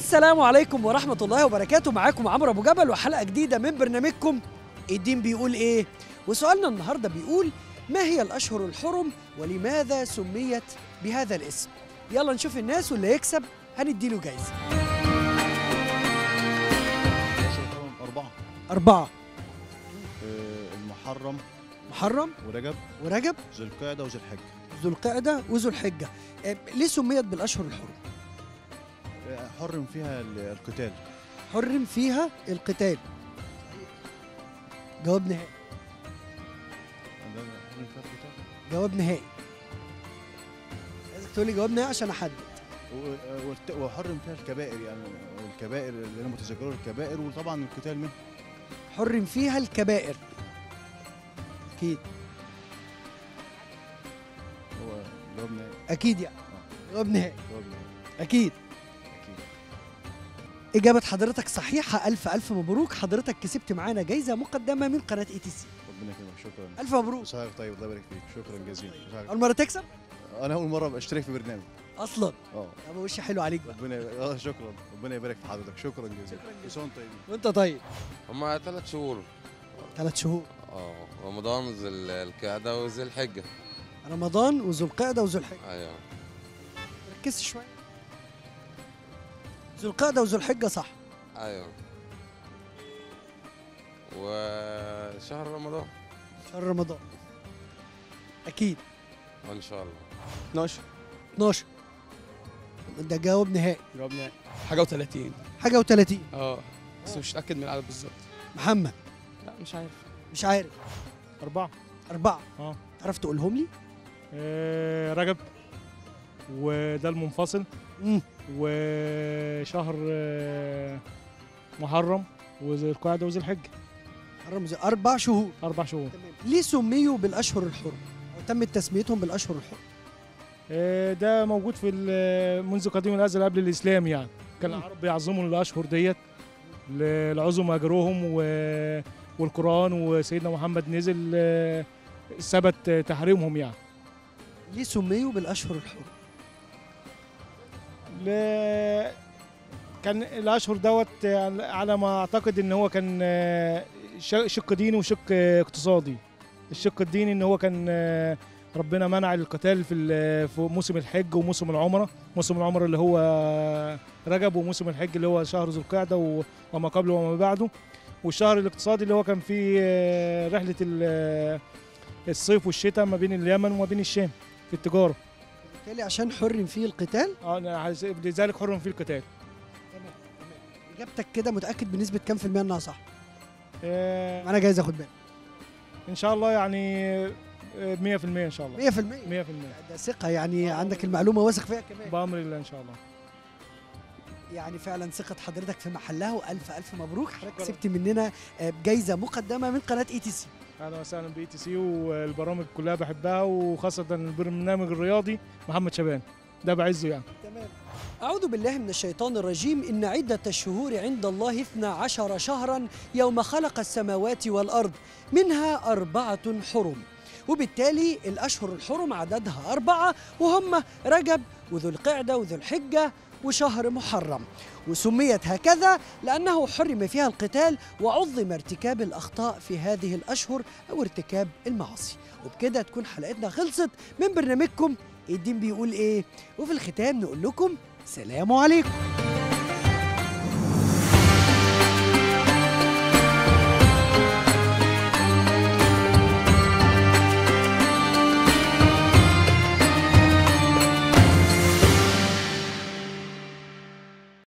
السلام عليكم ورحمة الله وبركاته معاكم عمرو أبو جبل وحلقة جديدة من برنامجكم الدين بيقول إيه؟ وسؤالنا النهاردة بيقول ما هي الأشهر الحرم ولماذا سميت بهذا الاسم؟ يلا نشوف الناس واللي يكسب هنديله جايزة أربعة أربعة آه، المحرم محرم ورجب ورجب ذو القعدة وذو الحجة ذو القعدة وذو الحجة آه، ليه سميت بالأشهر الحرم؟ آه، حرم فيها ال- القتال حرم فيها القتال جواب نهائي عندنا حرم فيها القتال جواب نهائي عايزك تقولي جواب نهائي عشان أحدد و- آه، والت- وحرم فيها الكبائر يعني الكبائر اللي انا متذكره الكبائر وطبعا القتال منه حرم فيها الكبائر أكيد هو جواب نهائي أكيد يعني جواب نهائي جواب نهائي أكيد اكيد إجابة حضرتك صحيحة ألف ألف مبروك حضرتك كسبت معانا جايزة مقدمة من قناة اي تي سي ربنا يكرمك شكرا ألف مبروك مساء طيب الله يبارك فيك شكرا جزيلا مساء أول مرة تكسب انا اول مره ابقى اشترك في برنامج أصلا اه أبو وشي حلو عليك بقى ربنا اه شكرا ربنا يبارك في حضرتك شكرا جزيلا كل سنه وانتم طيبين وأنت طيب هما ثلاث شهور ثلاث شهور اه رمضان ذي القعدة وذي الحجة رمضان وذو القعدة وذو الحجة ايوه ركزت شوية ذو القعدة وذو الحجة صح ايوه وشهر رمضان شهر رمضان أكيد ان شاء الله 12 12 ده جواب نهائي جاوبنا حاجه و30 حاجة و30 اه بس مش متاكد من العدد بالظبط محمد لا مش عارف مش عارف أربعة أربعة اه تعرف تقولهم لي؟ آه، رجب وده المنفصل مم. وشهر آه، محرم وذي القعدة وذي الحجة حرم زي أربع شهور أربع شهور تمام ليه سميوا بالأشهر الحرم؟ أو تمت تسميتهم بالأشهر الحرم؟ آه، ده موجود في ال- منذ قديم الأزل قبل الإسلام يعني كان مم. العرب بيعظموا الأشهر ديت لعظم أجرهم و- والقرآن وسيدنا محمد نزل آه، ثبت تحريمهم يعني ليه سميوا بالأشهر الحرم؟ ل... كان الاشهر دوت يعني على ما اعتقد ان هو كان آه، ش- شق ديني وشق آه، اقتصادي الشق الديني ان هو كان آه، ربنا منع القتال في ال- في موسم الحج وموسم العمره موسم العمره اللي هو رجب وموسم الحج اللي هو شهر ذو القعده و- وما قبله وما بعده والشهر الاقتصادي اللي هو كان فيه آه، رحله ال- الصيف والشتاء ما بين اليمن وما بين الشام في التجاره بالتالي عشان حرم فيه القتال اه عايز- لذلك حرم فيه القتال تمام تمام إجابتك كده متأكد بنسبة كام في المية إنها صح؟ آه، أنا جايز آخد بالي ان شاء الله يعني آه، 100% ان شاء الله 100% 100% ده ثقة يعني عندك المعلومة واثق فيها كمان بامر الله ان شاء الله يعني فعلا ثقة حضرتك في محلها وألف ألف مبروك حضرتك شكراً. كسبت مننا آه، جايزة مقدمة من قناة اي تي سي اهلا وسهلا باي تي سي والبرامج كلها بحبها وخاصه البرنامج الرياضي محمد شبان ده بعزه يعني تمام أعوذ بالله من الشيطان الرجيم إن عدة الشهور عند الله اثنا عشر شهرا يوم خلق السماوات والأرض منها أربعة حرم وبالتالي الأشهر الحرم عددها أربعة وهم رجب وذو القعدة وذو الحجة وشهر محرم وسميت هكذا لأنه حرم فيها القتال وعظم ارتكاب الأخطاء في هذه الأشهر أو ارتكاب المعاصي وبكده تكون حلقتنا خلصت من برنامجكم الدين بيقول إيه وفي الختام نقول لكم سلام عليكم